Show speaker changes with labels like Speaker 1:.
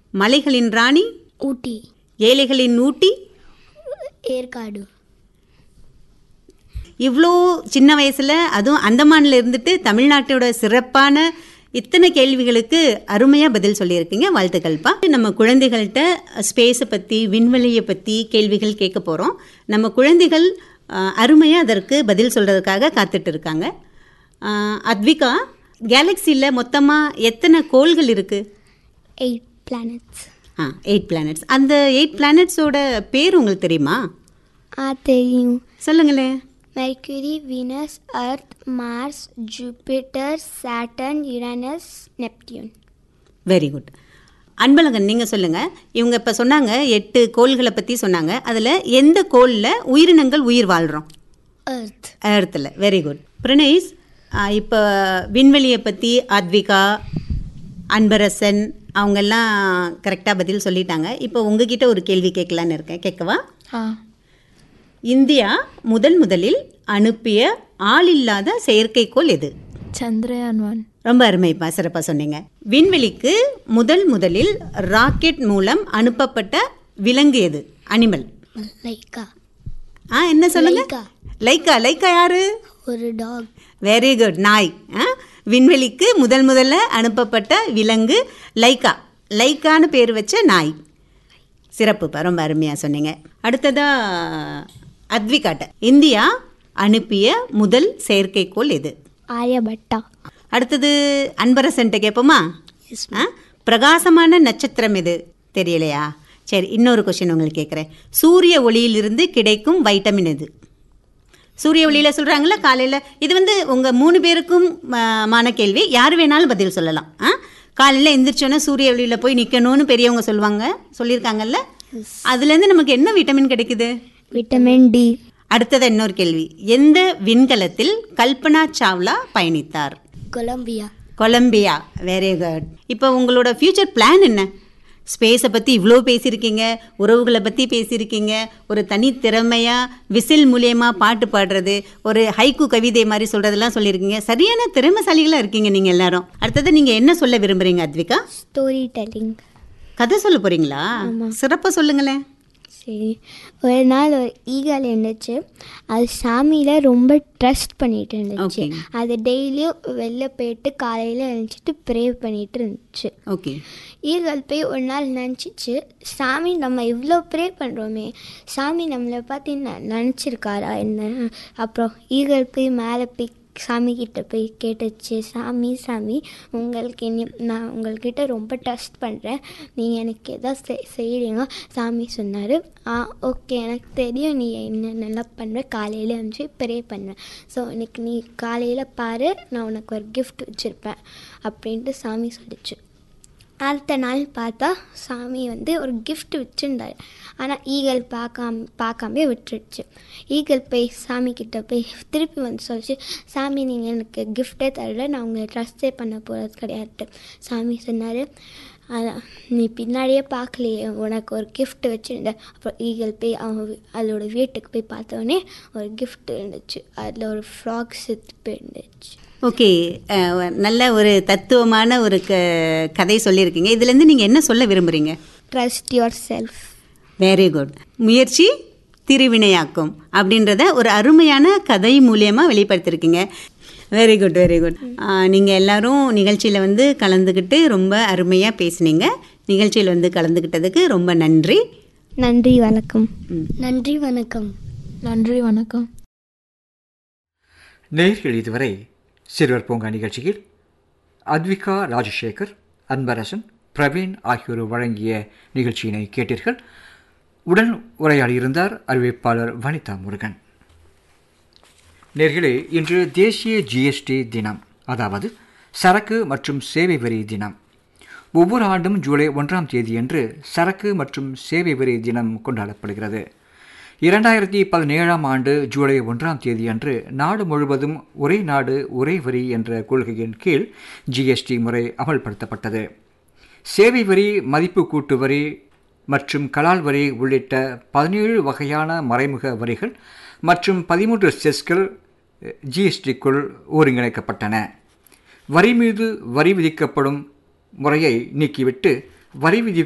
Speaker 1: மலைகளின் ராணி
Speaker 2: ஊட்டி
Speaker 1: ஏழைகளின் ஊட்டி
Speaker 2: ஏற்காடு
Speaker 1: இவ்வளோ சின்ன வயசில் அதுவும் அந்தமானில் இருந்துட்டு தமிழ்நாட்டோட சிறப்பான இத்தனை கேள்விகளுக்கு அருமையாக பதில் சொல்லியிருக்கீங்க வாழ்த்துக்கள்ப்பா நம்ம குழந்தைகள்கிட்ட ஸ்பேஸை பற்றி விண்வெளியை பற்றி கேள்விகள் கேட்க போகிறோம் நம்ம குழந்தைகள் அருமையாக அதற்கு பதில் சொல்கிறதுக்காக காத்துட்டு இருக்காங்க அஹ், அத்விகா கேலக்சியில் மொத்தமாக எத்தனை கோள்கள் இருக்குது
Speaker 2: எயிட் பிளானட்ஸ்
Speaker 1: ஆ எயிட் பிளானட்ஸ் அந்த எயிட் பிளானட்ஸோட பேர் உங்களுக்கு தெரியுமா
Speaker 2: ஆ தெரியும்
Speaker 1: சொல்லுங்களேன்
Speaker 2: Mercury Venus earth Mars Jupiter Saturn Uranus Neptune
Speaker 1: very good Anbazhagan நீங்கள் சொல்லுங்கள் இவங்க இப்போ சொன்னாங்க எட்டு கோள்களை பற்றி சொன்னாங்க அதில் எந்த கோளில் உயிரினங்கள் உயிர் வாழ்கிறோம்
Speaker 2: அர்த்
Speaker 1: ஏர்த்தில் வெரி குட் பிரணேஷ் இப்போ விண்வெளியை பற்றி அத்விகா அன்பரசன் அவங்கெல்லாம் கரெக்டாக பதில் சொல்லிட்டாங்க இப்போ உங்ககிட்ட ஒரு கேள்வி கேட்கலான்னு இருக்கேன் கேட்கவா
Speaker 3: ஆ
Speaker 1: இந்தியா முதல் முதலில் அனுப்பிய ஆள் இல்லாத செயற்கைக்கோள் எது
Speaker 3: சந்திரயான் ஒன்
Speaker 1: ரொம்ப அருமைப்பா சிறப்பாக சொன்னீங்க விண்வெளிக்கு முதல் முதலில் ராக்கெட் மூலம் அனுப்பப்பட்ட விலங்கு எது அனிமல்
Speaker 2: லைக்கா
Speaker 1: ஆ என்ன சொல்லுங்க
Speaker 2: லைக்கா.
Speaker 1: லைக்கா லைக்கா யாரு
Speaker 2: ஒரு டாக்
Speaker 1: வெரி குட் நாய் ஆ விண்வெளிக்கு முதல் முதல்ல அனுப்பப்பட்ட விலங்கு லைக்கா லைக்கான்னு பேர் வச்ச நாய் சிறப்புப்பா ரொம்ப அருமையாக சொன்னீங்க அடுத்ததா அத்விகாட்ட இந்தியா அனுப்பிய முதல் செயற்கைக்கோள் எது
Speaker 2: ஆரியபட்டா
Speaker 1: அடுத்தது அன்பரசன்ட்ட கேட்போமா ஆ பிரகாசமான நட்சத்திரம் எது தெரியலையா சரி இன்னொரு கொஷின் உங்களுக்கு கேட்குறேன் சூரிய ஒளியிலிருந்து கிடைக்கும் வைட்டமின் எது சூரிய ஒளியில் சொல்கிறாங்களா காலையில் இது வந்து உங்கள் மூணு பேருக்கும் ஆ, மான கேள்வி யார் வேணாலும் பதில் சொல்லலாம் ஆ காலையில் எந்திரிச்சோன்னே சூரிய ஒளியில் போய் நிற்கணும்னு பெரியவங்க சொல்லுவாங்க சொல்லியிருக்காங்கல்ல அதுலேருந்து நமக்கு என்ன விட்டமின் கிடைக்குது
Speaker 2: விட்டமின் டி
Speaker 1: அடுத்தது இன்னொரு கேள்வி எந்த விண்கலத்தில் கல்பனா சாவ்லா பயணித்தார்
Speaker 2: கொலம்பியா
Speaker 1: கொலம்பியா வெரி குட் இப்போ உங்களோட ஃப்யூச்சர் பிளான் என்ன ஸ்பேஸை பற்றி இவ்வளோ பேசியிருக்கீங்க உறவுகளை பற்றி பேசியிருக்கீங்க ஒரு தனி திறமையாக விசில் மூலியமாக பாட்டு பாடுறது ஒரு ஹைக்கு கவிதை மாதிரி சொல்கிறதெல்லாம் சொல்லியிருக்கீங்க சரியான திறமைசாலிகளாக இருக்கீங்க நீங்கள் எல்லாரும் அடுத்தது நீங்கள் என்ன சொல்ல விரும்புகிறீங்க அத்விகா
Speaker 2: ஸ்டோரி டெல்லிங்
Speaker 1: கதை சொல்ல போகிறீங்களா சிறப்பாக சொல்லுங்களேன்
Speaker 2: சரி ஒரு நாள் ஒரு ஈகல் இருந்துச்சு அது சாமியில் ரொம்ப ட்ரஸ்ட் பண்ணிட்டு இருந்துச்சு
Speaker 1: Okay.
Speaker 2: அது டெய்லியும் வெளில போயிட்டு காலையில் எழுந்திரிச்சிட்டு ப்ரே பண்ணிட்டு இருந்துச்சு
Speaker 1: ஓகே
Speaker 2: ஈகல் போய் ஒரு நாள் நினச்சிச்சு சாமி நம்ம இவ்வளோ ப்ரே பண்ணுறோமே சாமி நம்மளை பார்த்து ந நினச்சிருக்காரா என்ன அப்புறம் ஈகல் போய் மேலே போய் சாமி கிட்ட போய் கேட்டுச்சு சாமி சாமி உங்களுக்கு என்ன நான் உங்கள்கிட்ட ரொம்ப ட்ரஸ்ட் பண்ணுறேன் நீங்கள் எனக்கு எதாவது செய் செய்கிறீங்க சாமி சொன்னார் ஆ ஓகே எனக்கு தெரியும் நீ என்னென்னலாம் பண்ணுற காலையில் எழுந்துச்சு ப்ரே பண்ணுவேன் ஸோ இன்னைக்கு நீ காலையில் பாரு நான் உனக்கு ஒரு gift வச்சுருப்பேன் அப்படின்ட்டு சாமி சொல்லிச்சு அடுத்த நாள் பார்த்தா சாமி வந்து ஒரு gift வச்சுருந்தாரு ஆனால் ஈகல் பார்க்காம பார்க்காம விட்டுருச்சு ஈகல் போய் சாமி கிட்ட போய் திருப்பி வந்து சொல்லிச்சு சாமி நீங்கள் எனக்கு கிஃப்டே தரல நான் உங்களை ட்ரஸ்டே பண்ண போகிறது கிடையாது சாமி சொன்னார் அதான் நீ பின்னாடியே பார்க்கலையே உனக்கு ஒரு gift வச்சுருந்தேன் அப்புறம் ஈகல் போய் அவன் வீ- அதோட வீட்டுக்கு போய் பார்த்தோன்னே ஒரு gift இருந்துச்சு அதில் ஒரு ஃப்ராக் செத்து போயிருந்துச்சு
Speaker 1: ஓகே அஹ், நல்ல ஒரு தத்துவமான ஒரு க கதை சொல்லியிருக்கீங்க இதுலேருந்து நீங்கள் என்ன சொல்ல விரும்புகிறீங்க
Speaker 2: trust yourself
Speaker 1: very good முயற்சி திருவினையாக்கும் அப்படின்றத ஒரு அருமையான கதை மூலியமாக வெளிப்படுத்திருக்கீங்க வெரி குட் வெரி குட் நீங்கள் எல்லாரும் நிகழ்ச்சியில் வந்து கலந்துக்கிட்டு ரொம்ப அருமையாக பேசுனீங்க நிகழ்ச்சியில் வந்து கலந்துக்கிட்டதுக்கு ரொம்ப நன்றி
Speaker 2: நன்றி வணக்கம்
Speaker 1: ம்.
Speaker 2: நன்றி வணக்கம்
Speaker 3: நன்றி வணக்கம்
Speaker 4: நேர்கள் இதுவரை சிறுவர் பூங்கா நிகழ்ச்சியில் அத்விகா ராஜசேகர் அன்பரசன் பிரவீன் ஆகியோர் வழங்கிய நிகழ்ச்சியினை கேட்டீர்கள் உடன் உரையாடியிருந்தார் அறிவிப்பாளர் வனிதா முருகன் நேர்களே இன்று தேசிய ஜிஎஸ்டி தினம் அதாவது சரக்கு மற்றும் சேவை வரி தினம் ஒவ்வொரு ஆண்டும் ஜூலை ஒன்றாம் தேதியன்று சரக்கு மற்றும் சேவை வரி தினம் கொண்டாடப்படுகிறது இரண்டாயிரத்தி பதினேழாம் ஆண்டு ஜூலை ஒன்றாம் தேதியன்று நாடு முழுவதும் ஒரே நாடு ஒரே வரி என்ற கொள்கையின் கீழ் ஜிஎஸ்டி முறை அமல்படுத்தப்பட்டது சேவை வரி மதிப்பு கூட்டு வரி மற்றும் கலால் வரி உள்ளிட்ட பதினேழு வகையான மறைமுக வரிகள் மற்றும் பதிமூன்று செஸ்கள் ஜிஎஸ்டிக்குள் ஒருங்கிணைக்கப்பட்டன வரி மீது வரி விதிக்கப்படும் முறையை நீக்கிவிட்டு வரி விதி